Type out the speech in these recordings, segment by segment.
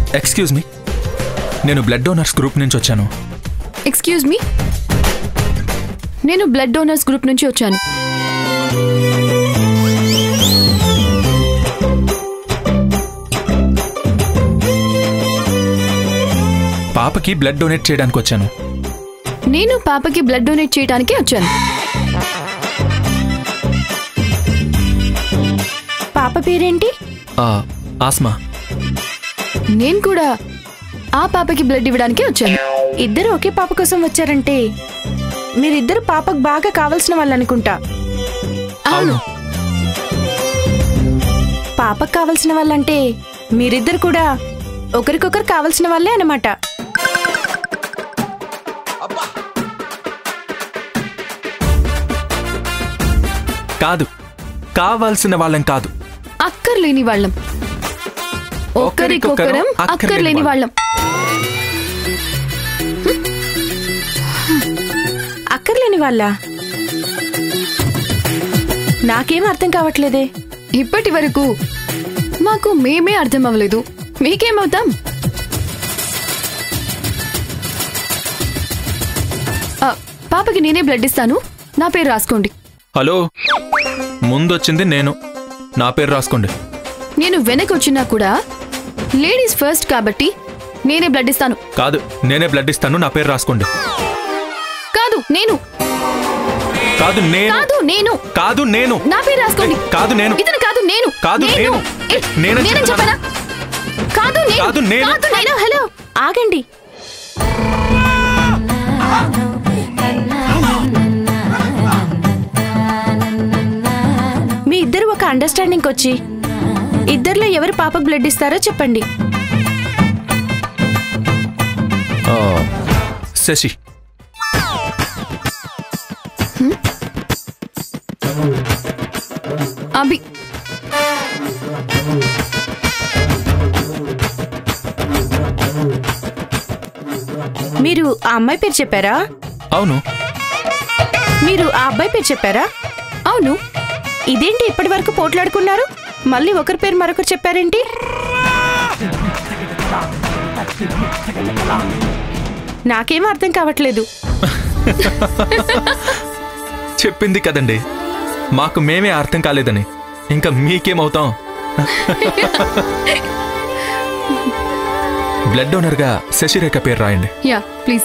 Excuse me నేను blood donors group నుంచి వచ్చాను ఎక్స్క్యూజ్ మీ నేను బ్లడ్ డోనర్స్ గ్రూప్ నుంచి వచ్చాను పాపకి బ్లడ్ డొనేట్ చేయడానికి వచ్చాను నేను పాపకి బ్లడ్ డొనేట్ చేయడానికి వచ్చాను పాప పేరేంటి ఆ, ఆస్మా నేను కూడా ఆ పాపకి బ్లడ్ ఇవ్వడానికి వచ్చాను ఇద్దరు ఒకే పాప కోసం వచ్చారంటే మీరిద్దరు పాపకు బాగా కావాల్సిన వాళ్ళు అనుకుంటా అవును పాపకు కావాల్సిన వాళ్ళంటే మీరిద్దరు కూడా ఒకరికొకరు కావాల్సిన వాళ్ళే అన్నమాట కాదు కావాల్సిన వాళ్ళం కాదు అక్కర్లేని వాళ్ళం ఒకరికొకరం అక్కర్లేని వాళ్ళం అక్కర్లేని వాళ్ళ నాకేం అర్థం కావట్లేదే ఇప్పటి వరకు మాకు మేమే అర్థం అవ్వలేదు మీకేమవుతాం ఆ, పాపకి నేనే బ్లడ్ ఇస్తాను నా పేరు రాసుకోండి హలో ముందొచ్చింది నేను నా పేరు రాసుకోండి నేను వెనక వచ్చినా కూడా లేడీస్ ఫస్ట్ కాబట్టి నేనే బ్లడ్ ఇస్తాను కాదు నేనే బ్లడ్ ఇస్తాను నా పేరు రాసుకోండి కాదు నేను కాదు నేను కాదు నేను కాదు నేను నా పేరు రాసుకోండి ఏ, కాదు నేను ఇతను కాదు నేను కాదు నేను. ఏ, నేనని నేనని చెప్పానా? చెప్పానా కాదు నేను కాదు నేను. కాదు నేను హలో ఆగండి మీ ఇద్దరు ఒక అండర్స్టాండింగ్ వచ్చి ఇద్దరిలో ఎవరు పాపకు బ్లడ్ ఇస్తారో చెప్పండి ఆ, శశి అభి మీరు ఆ అమ్మాయి పేరు చెప్పారా అవును మీరు ఆ అబ్బాయి పేరు చెప్పారా అవును ఇదేంటి ఇప్పటి వరకు పోట్లాడుకున్నారు మళ్ళీ ఒకరి పేరు మరొకరు చెప్పారేంటి నాకేం అర్థం కావట్లేదు చెప్పింది కదండి మాకు మేమే అర్థం కాలేదని ఇంకా మీకేమవుతాం బ్లడ్ డోనర్గా శశిరేఖ పేరు రాయండి యా ప్లీజ్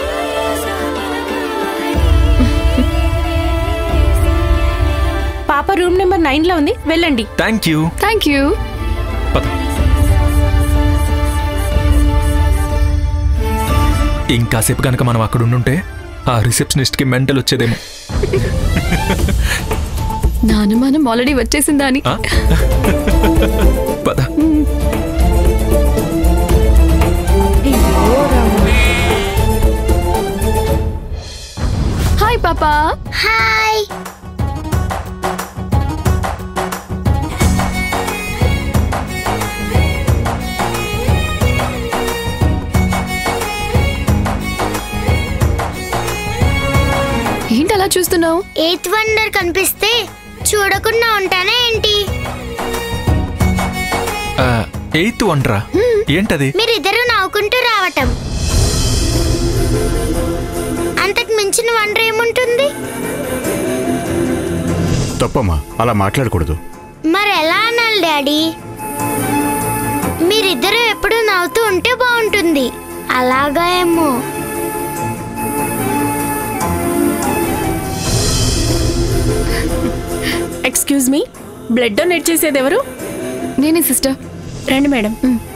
పాప రూమ్ నెంబర్ నైన్ లో ఉంది వెళ్ళండి థ్యాంక్ యూ థ్యాంక్ యూ పద ఇంకాసేపు కనుక మనం అక్కడ ఉండుంటే ఆ రిసెప్షనిస్ట్కి మెంటల్ వచ్చేదేమో నా అనుమానం ఆల్రెడీ వచ్చేసిందా అని ఆ? పద హాయ్ పాపా హాయ్ ఏంటి అలా చూస్తున్నావు ఎయిత్ వండర్ కనిపిస్తే చూడకుండా ఉంటానా ఏంటి ఎయిత్ వండరా ఏంటది మీరిద్దరూ నవ్వుకుంటూ రావటం అంతకు మించిన వండర్ ఏముంటుంది తప్పమ్మా అలా మాట్లాడకూడదు మరి ఎలా అనాలి డాడీ మీరిద్దరూ ఎప్పుడు నవ్వుతూ ఉంటే బాగుంటుంది అలాగా ఏమో ఎక్స్క్యూజ్ మీ బ్లడ్ డొనేట్ చేసేది ఎవరు నేనే సిస్టర్ రండి మేడం మ్.